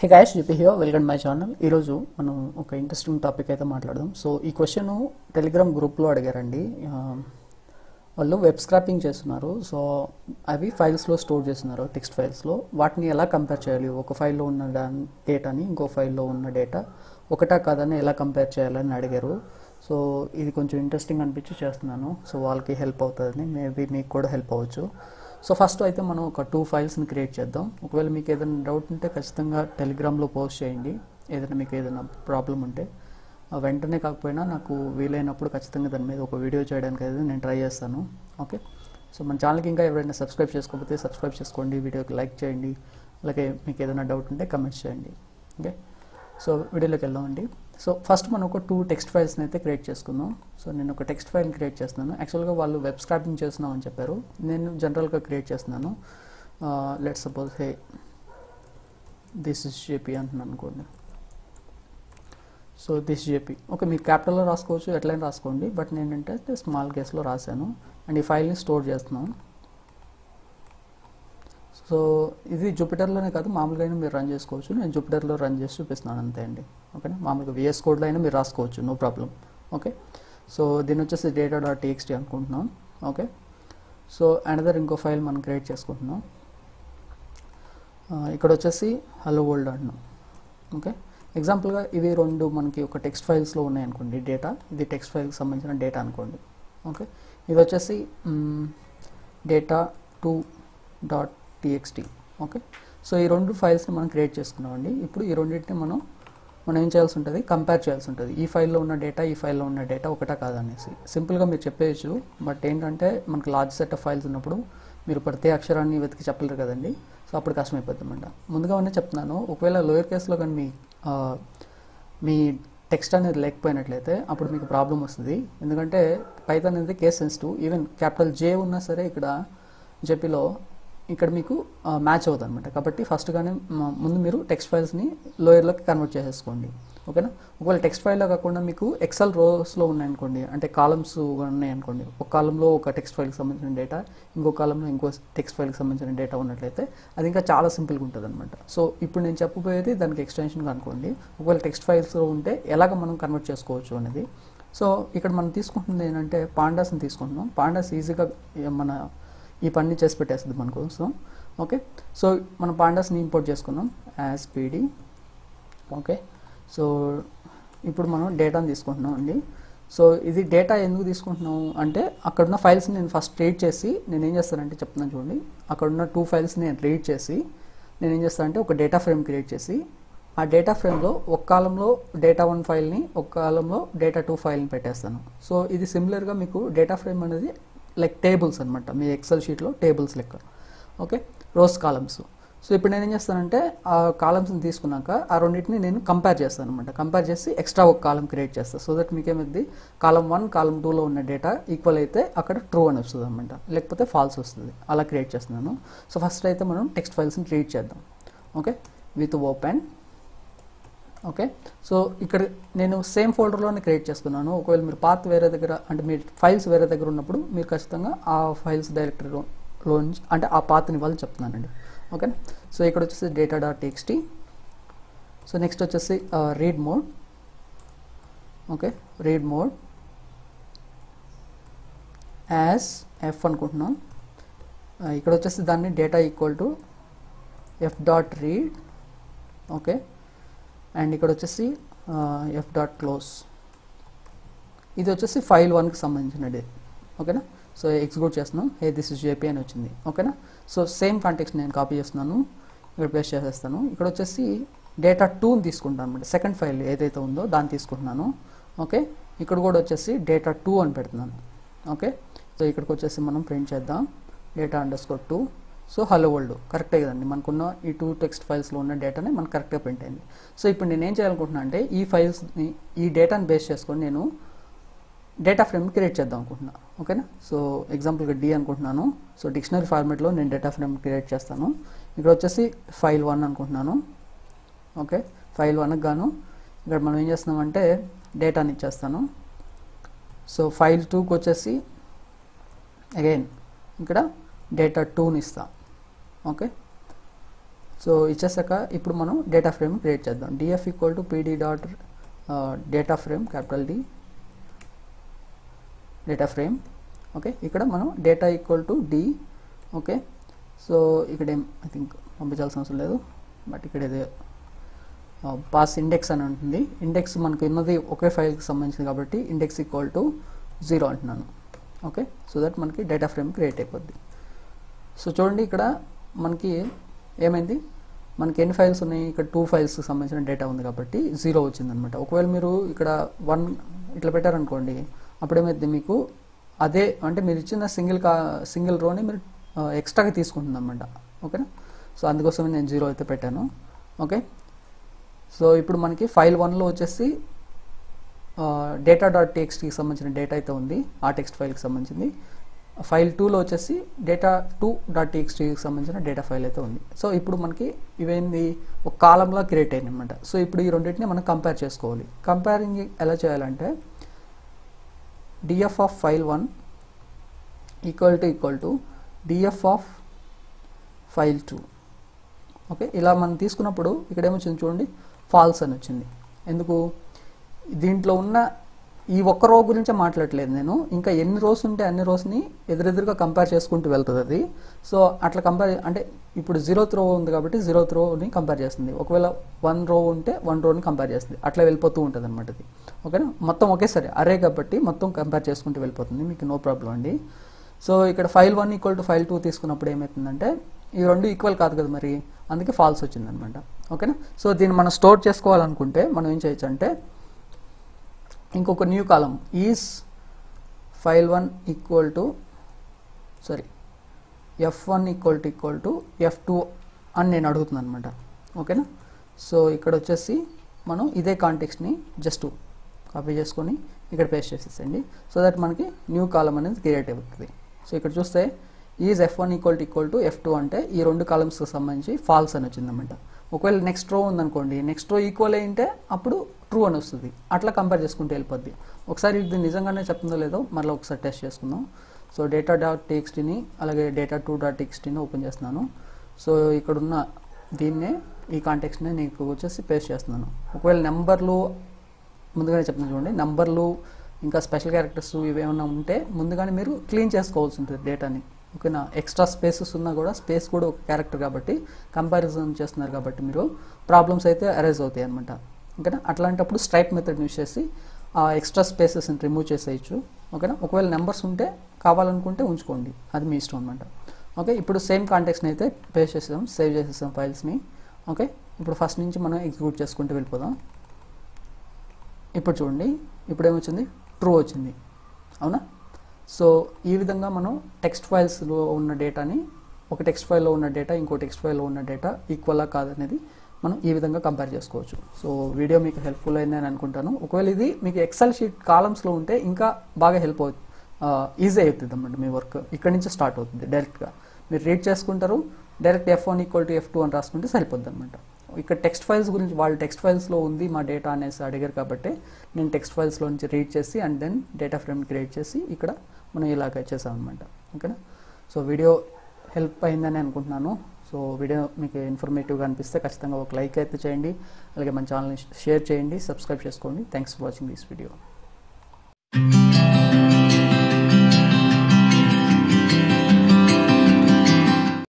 hey guys చెప్పి హియో welcome my channel ఈరోజు మనం ఒక ఇంట్రెస్టింగ్ టాపిక్ అయితే మాట్లాడదాం సో ఈ క్వశ్చన్ టెలిగ్రామ్ గ్రూప్లో అడిగారండి ఆ, వాళ్ళు వెబ్ స్క్రాపింగ్ చేస్తున్నారు సో అవి ఫైల్స్లో స్టోర్ చేస్తున్నారు టెక్స్ట్ ఫైల్స్లో వాటిని ఎలా కంపేర్ చేయాలి ఒక ఫైల్లో ఉన్న డేటాని ఇంకో ఫైల్లో ఉన్న డేటా ఒకటా కాదని ఎలా కంపేర్ చేయాలని అడిగారు సో ఇది కొంచెం ఇంట్రెస్టింగ్ అనిపించి చేస్తున్నాను సో వాళ్ళకి హెల్ప్ అవుతుందని మేబీ మీకు కూడా హెల్ప్ అవ్వచ్చు సో ఫస్ట్ అయితే మనం ఒక టూ ఫైల్స్ని క్రియేట్ చేద్దాం ఒకవేళ మీకు ఏదైనా డౌట్ ఉంటే ఖచ్చితంగా టెలిగ్రామ్లో పోస్ట్ చేయండి ఏదైనా మీకు ఏదైనా ప్రాబ్లం ఉంటే ఆ వెంటనే కాకపోయినా నాకు వీలైనప్పుడు ఖచ్చితంగా దాని మీద ఒక వీడియో చేయడానికి అయితే నేను ట్రై చేస్తాను ఓకే సో మన ఛానల్కి ఇంకా ఎవరైనా సబ్స్క్రైబ్ చేసుకోకపోతే సబ్స్క్రైబ్ చేసుకోండి వీడియోకి లైక్ చేయండి అలాగే మీకు ఏదైనా డౌట్ ఉంటే కమెంట్స్ చేయండి ఓకే సో వీడియోలోకి వెళ్దామండి సో ఫస్ట్ మనం ఒక టూ టెక్స్ట్ ఫైల్స్ని అయితే క్రియేట్ చేసుకుందాం సో నేను ఒక టెక్స్ట్ ఫైల్ క్రియేట్ చేస్తున్నాను యాక్చువల్గా వాళ్ళు వెబ్ స్క్రాపింగ్ చేస్తున్నాం అని చెప్పారు నేను జనరల్గా క్రియేట్ చేస్తున్నాను let suppose hey this is JP అంటున్నాను అనుకోండి సో దిస్ జేపీ ఓకే మీరు క్యాపిటల్లో రాసుకోవచ్చు ఎట్లయినా రాసుకోండి బట్ నేను ఏంటంటే స్మాల్ కేస్లో రాశాను అండ్ ఈ ఫైల్ని స్టోర్ చేస్తున్నాను సో ఇది జూపిటర్లోనే కాదు మామూలుగా అయినా మీరు రన్ చేసుకోవచ్చు నేను జూపిటర్లో రన్ చేసి చూపిస్తున్నాను అంతే అండి ఓకేనా మామూలుగా విఎస్ కోడ్లో అయినా మీరు రాసుకోవచ్చు నో ప్రాబ్లం ఓకే సో దీని వచ్చేసి డేటా డాట్ టీఎక్స్టీ అనుకుంటున్నాం ఓకే సో అనదర్ ఇంకో ఫైల్ మనం క్రియేట్ చేసుకుంటున్నాం ఆ, ఇక్కడ వచ్చేసి హలో వరల్డ్ అంటున్నాం ఓకే ఎగ్జాంపుల్గా ఇవి రెండు మనకి ఒక టెక్స్ట్ ఫైల్స్లో ఉన్నాయి అనుకోండి డేటా ఇది టెక్స్ట్ ఫైల్కి సంబంధించిన డేటా అనుకోండి ఓకే ఇది వచ్చేసి data two dot TXT okay so ఈ రెండు ఫైల్స్ని మనం క్రియేట్ చేసుకున్నామండి ఇప్పుడు ఈ రెండింటిని మనం మనం ఏం చేయాల్సి ఉంటుంది కంపేర్ చేయాల్సి ఉంటుంది ఈ ఫైల్లో ఉన్న డేటా ఈ ఫైల్లో ఉన్న డేటా ఒకటా కాదనేసి సింపుల్గా మీరు చెప్పేయచ్చు బట్ ఏంటంటే మనకి లార్జ్ సెట్ ఆఫ్ ఫైల్స్ ఉన్నప్పుడు మీరు ప్రతి అక్షరాన్ని వెతికి చెప్పలేరు కదండి సో అప్పుడు కష్టమైపోతుంది అనమాట ముందుగా ఉన్నా చెప్తున్నాను ఒకవేళ లోయర్ కేస్లో కానీ మీ ఆ, మీ టెక్స్ట్ అనేది లేకపోయినట్లయితే అప్పుడు మీకు ప్రాబ్లం వస్తుంది ఎందుకంటే పైథాన్ అనేది case sensitive even capital J ఉన్నా సరే ఇక్కడ జెపిలో ఇక్కడ మీకు మ్యాచ్ అవుతుంది అనమాట కాబట్టి ఫస్ట్గానే ముందు మీరు టెక్స్ట్ ఫైల్స్ని లోయర్లోకి కన్వర్ట్ చేసేసుకోండి ఓకేనా ఒకవేళ టెక్స్ట్ ఫైల్లో కాకుండా మీకు ఎక్సెల్ రోస్లో ఉన్నాయనుకోండి అంటే కాలమ్స్ ఉన్నాయనుకోండి ఒక కాలంలో ఒక టెక్స్ట్ ఫైల్కి సంబంధించిన డేటా ఇంకో కాలంలో ఇంకో టెక్స్ట్ ఫైల్కి సంబంధించిన డేటా ఉన్నట్లయితే అది ఇంకా చాలా సింపుల్గా ఉంటుంది అనమాట సో ఇప్పుడు నేను చెప్పబోయేది దానికి ఎక్స్టెన్షన్ అనుకోండి ఒకవేళ టెక్స్ట్ ఫైల్స్లో ఉంటే ఎలాగ మనం కన్వర్ట్ చేసుకోవచ్చు అనేది సో ఇక్కడ మనం తీసుకుంటుంది ఏంటంటే పాండాస్ని తీసుకుంటున్నాం పాండాస్ ఈజీగా మన ఈ పని చేసి పెట్టేస్తుంది మనకు సో ఓకే సో మనం పాండాస్ని ఇంపోర్ట్ చేసుకున్నాం యాజ్ పీడీ ఓకే సో ఇప్పుడు మనం డేటాని తీసుకుంటున్నాం అండి సో ఇది డేటా ఎందుకు తీసుకుంటున్నాం అంటే అక్కడ ఉన్న ఫైల్స్ని నేను ఫస్ట్ రీడ్ చేసి నేను ఏం చేస్తానంటే చెప్తున్నాను చూడండి అక్కడ ఉన్న టూ ఫైల్స్ని నేను రీడ్ చేసి నేను ఏం చేస్తానంటే ఒక డేటా ఫ్రేమ్ క్రియేట్ చేసి ఆ డేటా ఫ్రేమ్లో ఒక కాలంలో డేటా వన్ ఫైల్ని ఒక కాలంలో డేటా టూ ఫైల్ని పెట్టేస్తాను సో ఇది సిమిలర్గా మీకు డేటా ఫ్రేమ్ అనేది లైక్ టేబుల్స్ అనమాట మీ ఎక్సెల్ షీట్లో టేబుల్స్ లెక్క ఓకే రోస్ కాలమ్స్ సో ఇప్పుడు నేను ఏం చేస్తానంటే ఆ కాలమ్స్ని తీసుకున్నాక ఆ రెండింటిని నేను కంపేర్ చేస్తాను అనమాట కంపేర్ చేసి ఎక్స్ట్రా ఒక కాలం క్రియేట్ చేస్తాను సో దట్ మీకు ఏమైంది కాలం వన్ కాలం టూలో ఉన్న డేటా ఈక్వల్ అయితే అక్కడ ట్రూ అని వస్తుంది అనమాట లేకపోతే ఫాల్స్ వస్తుంది అలా క్రియేట్ చేస్తున్నాను సో ఫస్ట్ అయితే మనం టెక్స్ట్ ఫైల్స్ని క్రియేట్ చేద్దాం okay with open okay so ఇక్కడ నేను సేమ్ ఫోల్డర్లోనే క్రియేట్ చేసుకున్నాను ఒకవేళ మీరు పాత్ వేరే దగ్గర అంటే మీ ఫైల్స్ వేరే దగ్గర ఉన్నప్పుడు మీరు ఖచ్చితంగా ఆ ఫైల్స్ డైరెక్టరీలో నుంచి అంటే ఆ పాత్ని ఇవ్వాలని చెప్తున్నానండి ఓకే సో ఇక్కడ వచ్చేసి data dot TXT so next వచ్చేసి read mode okay read mode as F అనుకుంటున్నాం ఆ, ఇక్కడ వచ్చేసి దాన్ని data equal to F dot read okay and ఇక్కడ వచ్చేసి ఎఫ్ డాట్ క్లోజ్ ఇది వచ్చేసి ఫైల్ వన్కి సంబంధించినది ఓకేనా సో ఎగ్జిక్యూట్ చేస్తున్నాం హే దిస్ ఇస్ జేపీ అని వచ్చింది ఓకేనా సో సేమ్ కాంటెక్స్ట్ నేను కాపీ చేస్తున్నాను ఇక్కడ పేస్ట్ చేసేస్తాను ఇక్కడ వచ్చేసి డేటా టూని తీసుకుంటాను అనమాట సెకండ్ ఫైల్ ఏదైతే ఉందో దాన్ని తీసుకుంటున్నాను ఓకే ఇక్కడ కూడా వచ్చేసి డేటా టూ అని పెడుతున్నాను ఓకే సో ఇక్కడికి వచ్చేసి మనం ప్రింట్ చేద్దాం data underscore two so hello world కరెక్టే కదండి మనకున్న ఈ టూ టెక్స్ట్ ఫైల్స్లో ఉన్న డేటానే మనకు కరెక్ట్గా ప్రింట్ అయింది సో ఇప్పుడు నేను ఏం చేయాలనుకుంటున్నా అంటే ఈ ఫైల్స్ని ఈ డేటాని బేస్ చేసుకొని నేను డేటా ఫ్రేమ్ క్రియేట్ చేద్దాం అనుకుంటున్నా ఓకేనా సో ఎగ్జాంపుల్గా డి అనుకుంటున్నాను సో డిక్షనరీ ఫార్మాట్లో నేను డేటా ఫ్రేమ్ క్రియేట్ చేస్తాను ఇక్కడ వచ్చేసి ఫైల్ వన్ అనుకుంటున్నాను ఓకే ఫైల్ వన్కి గాను ఇక్కడ మనం ఏం చేస్తున్నామంటే డేటాని ఇచ్చేస్తాను సో ఫైల్ టూకి వచ్చేసి అగైన్ ఇక్కడ డేటా టూని ఇస్తా ఓకే సో ఇచ్చేసాక ఇప్పుడు మనం డేటా ఫ్రేమ్ క్రియేట్ చేద్దాం DF equal to PD dot data frame capital D data frame okay ఇక్కడ మనం data equal to D okay so ఇక్కడ ఏం ఐ థింక్ పంపించాల్సిన అవసరం లేదు బట్ ఇక్కడ ఇది పాస్ ఇండెక్స్ అని ఉంటుంది ఇండెక్స్ మనకు ఉన్నది ఒకే ఫైల్కి సంబంధించింది కాబట్టి ఇండెక్స్ ఈక్వల్ టు జీరో అంటున్నాను ఓకే సో దట్ మనకి డేటా ఫ్రేమ్ క్రియేట్ అయిపోద్ది సో చూడండి ఇక్కడ మనకి ఏమైంది మనకి ఎన్ని ఫైల్స్ ఉన్నాయి ఇక్కడ టూ ఫైల్స్కి సంబంధించిన డేటా ఉంది కాబట్టి జీరో వచ్చిందనమాట ఒకవేళ మీరు ఇక్కడ వన్ ఇట్లా పెట్టారనుకోండి అప్పుడేమైంది మీకు అదే అంటే మీరు ఇచ్చిన సింగిల్ కా సింగిల్ రోని మీరు ఎక్స్ట్రాగా తీసుకుంటుంది అనమాట ఓకేనా సో అందుకోసమే నేను జీరో అయితే పెట్టాను ఓకే సో ఇప్పుడు మనకి ఫైల్ వన్లో వచ్చేసి డేటా డాట్ టీఎక్స్టీకి సంబంధించిన డేటా అయితే ఉంది ఆ టెక్స్ట్ ఫైల్కి సంబంధించింది ఫైల్ టూలో వచ్చేసి డేటా టూ డాట్ టీఎక్స్టీకి సంబంధించిన డేటా ఫైల్ అయితే ఉంది సో ఇప్పుడు మనకి ఇవేంది ఒక కాలంలో క్రియేట్ అయింది అనమాట సో ఇప్పుడు ఈ రెండింటిని మనం కంపేర్ చేసుకోవాలి కంపేరింగ్ ఎలా చేయాలంటే DF of file one equal to equal to DF of file two okay ఇలా మనం తీసుకున్నప్పుడు ఇక్కడ ఏమొచ్చింది చూడండి ఫాల్స్ అని వచ్చింది ఎందుకు దీంట్లో ఉన్న ఈ ఒక్క రో గురించే మాట్లాడలేదు నేను ఇంకా ఎన్ని రోస్ ఉంటే అన్ని రోస్ని ఎదురెదురుగా కంపేర్ చేసుకుంటూ వెళ్తుంది అది సో అట్లా కంపేర్ అంటే ఇప్పుడు జీరోత్ రో ఉంది కాబట్టి జీరోత్ రోని కంపేర్ చేస్తుంది ఒకవేళ వన్ రో ఉంటే వన్ రోని కంపేర్ చేస్తుంది అట్లా వెళ్ళిపోతూ ఉంటుంది అనమాట అది ఓకేనా మొత్తం ఒకేసారి అరే కాబట్టి మొత్తం కంపేర్ చేసుకుంటూ వెళ్ళిపోతుంది మీకు నో ప్రాబ్లం అండి సో ఇక్కడ file one equal to file two తీసుకున్నప్పుడు ఏమవుతుందంటే ఈ రెండు ఈక్వల్ కాదు కదా మరి అందుకే ఫాల్స్ వచ్చిందనమాట ఓకేనా సో దీన్ని మనం స్టోర్ చేసుకోవాలనుకుంటే మనం ఏం చేయొచ్చు అంటే ఇంకొక new column is file one equal to sorry F one equal to equal to F two అని నేను అడుగుతున్నాను అనమాట ఓకేనా సో ఇక్కడ వచ్చేసి మనం ఇదే కాంటెక్స్ని జస్ట్ కాపీ చేసుకొని ఇక్కడ పేస్ట్ చేసేసండి సో దట్ మనకి న్యూ కాలం అనేది క్రియేట్ అవుతుంది సో ఇక్కడ చూస్తే is F one equal to equal to F two అంటే ఈ రెండు కాలమ్స్కి సంబంధించి ఫాల్స్ అని వచ్చిందన్నమాట ఒకవేళ నెక్స్ట్ రో ఉందనుకోండి నెక్స్ట్ రో ఈక్వల్ అయింటే అప్పుడు ట్రూ అని వస్తుంది అట్లా కంపేర్ చేసుకుంటూ వెళ్ళిపోద్ది ఒకసారి ఇది నిజంగానే చెప్తుందో లేదో మళ్ళీ ఒకసారి టెస్ట్ చేసుకుందాం సో డేటా డాట్ టీఎక్స్టీని అలాగే డేటా టూ డాట్ టీఎక్స్టీని ఓపెన్ చేస్తున్నాను సో ఇక్కడున్న దీన్నే ఈ కాంటెక్స్ని నీకు వచ్చేసి పేస్ట్ చేస్తున్నాను ఒకవేళ నెంబర్లు ముందుగానే చెప్తున్నాను చూడండి నెంబర్లు ఇంకా స్పెషల్ క్యారెక్టర్స్ ఇవేమన్నా ఉంటే ముందుగానే మీరు క్లీన్ చేసుకోవాల్సి ఉంటుంది డేటాని ఓకేనా ఎక్స్ట్రా స్పేసెస్ ఉన్నా కూడా స్పేస్ కూడా ఒక క్యారెక్టర్ కాబట్టి కంపారిజన్ చేస్తున్నారు కాబట్టి మీరు ప్రాబ్లమ్స్ అయితే అరైజ్ అవుతాయి అనమాట ఓకేనా అట్లాంటప్పుడు స్ట్రైప్ మెథడ్ యూస్ చేసి ఆ ఎక్స్ట్రా స్పేసెస్ని రిమూవ్ చేసేయచ్చు ఓకేనా ఒకవేళ నెంబర్స్ ఉంటే కావాలనుకుంటే ఉంచుకోండి అది మీ ఇష్టం అనమాట ఓకే ఇప్పుడు సేమ్ కాంటెక్స్ని అయితే పేస్ట్ చేసాం సేవ్ చేసేసాం ఫైల్స్ని ఓకే ఇప్పుడు ఫస్ట్ నుంచి మనం ఎగ్జిక్యూట్ చేసుకుంటూ వెళ్ళిపోదాం ఇప్పుడు చూడండి ఇప్పుడు ఏమొచ్చింది ట్రూ వచ్చింది అవునా సో ఈ విధంగా మనం టెక్స్ట్ ఫైల్స్లో ఉన్న డేటాని ఒక టెక్స్ట్ ఫైల్లో ఉన్న డేటా ఇంకో టెక్స్ట్ ఫైల్లో ఉన్న డేటా ఈక్వలా కాదనేది మనం ఈ విధంగా కంపేర్ చేసుకోవచ్చు సో వీడియో మీకు హెల్ప్ఫుల్ అయిందని అనుకుంటాను ఒకవేళ ఇది మీకు ఎక్సెల్ షీట్ కాలమ్స్లో ఉంటే ఇంకా బాగా హెల్ప్ అవుతుంది ఈజీ అవుతుంది అన్నమాట మీ వర్క్ ఇక్కడి నుంచి స్టార్ట్ అవుతుంది డైరెక్ట్గా మీరు రీడ్ చేసుకుంటారు direct F one equal to F two అని రాసుకుంటే సరిపోద్ది అనమాట ఇక్కడ టెక్స్ట్ ఫైల్స్ గురించి వాళ్ళు టెక్స్ట్ ఫైల్స్లో ఉంది మా డేటా అనేసి అడిగారు కాబట్టి నేను టెక్స్ట్ ఫైల్స్లో నుంచి రీడ్ చేసి and then data frame create చేసి ఇక్కడ మనం ఇలాగ చేసాం అనమాట ఓకేనా సో వీడియో హెల్ప్ అయిందని అనుకుంటున్నాను సో వీడియో మీకు ఇన్ఫర్మేటివ్గా అనిపిస్తే ఖచ్చితంగా ఒక లైక్ అయితే చేయండి అలాగే మన ఛానల్ని షేర్ చేయండి సబ్స్క్రైబ్ చేసుకోండి thanks for watching this video